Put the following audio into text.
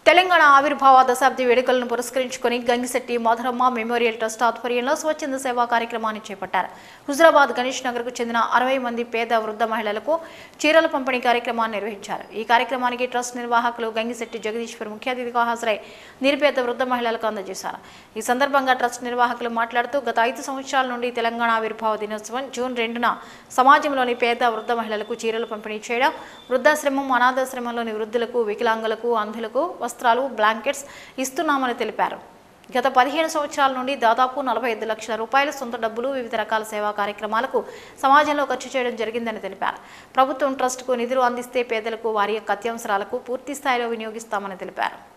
తెలంగాణ ఆవిర్భావ దశాబ్ది వేడుకలను పురస్కరించుకొని గంగిశెట్టి మధురమ్మ మెమోరియల్ ట్రస్ట్ ఆధ్వర్యంలో స్వచ్ఛంద సేవా కార్యక్రమాన్ని చేపట్టారు హుజరాబాద్ గణేష్ నగర్కు చెందిన అరవై మంది పేద వృద్ధ మహిళలకు చీరల పంపిణీ కార్యక్రమాన్ని నిర్వహించారు ఈ కార్యక్రమానికి ట్రస్ట్ నిర్వాహకులు గంగిశెట్టి జగదీశ్వర్ ముఖ్య అతిథిగా హాజరై నిరుపేద వృద్ధ మహిళలకు అందజేశారు ఈ సందర్భంగా ట్రస్ట్ నిర్వాహకులు మాట్లాడుతూ గత ఐదు సంవత్సరాల నుండి తెలంగాణ ఆవిర్భావ దినోత్సవం జూన్ రెండున సమాజంలోని పేద వృద్ధ మహిళలకు చీరలు పంపిణీ చేయడం వృద్ధాశ్రమం అనాథాశ్రమంలోని వృద్ధులకు వికలాంగులకు అంధులకు వస్త్రాలు బ్లాంకెట్స్ ఇస్తున్నామని తెలిపారు గత పదిహేను సంవత్సరాల నుండి దాదాపు నలభై ఐదు లక్షల రూపాయల సొంత డబ్బులు వివిధ రకాల సేవా కార్యక్రమాలకు సమాజంలో ఖర్చు చేయడం జరిగిందని తెలిపారు ప్రభుత్వం ట్రస్టుకు నిధులు అందిస్తే పేదలకు వారి యొక్క అత్యవసరాలకు పూర్తి స్థాయిలో వినియోగిస్తామని తెలిపారు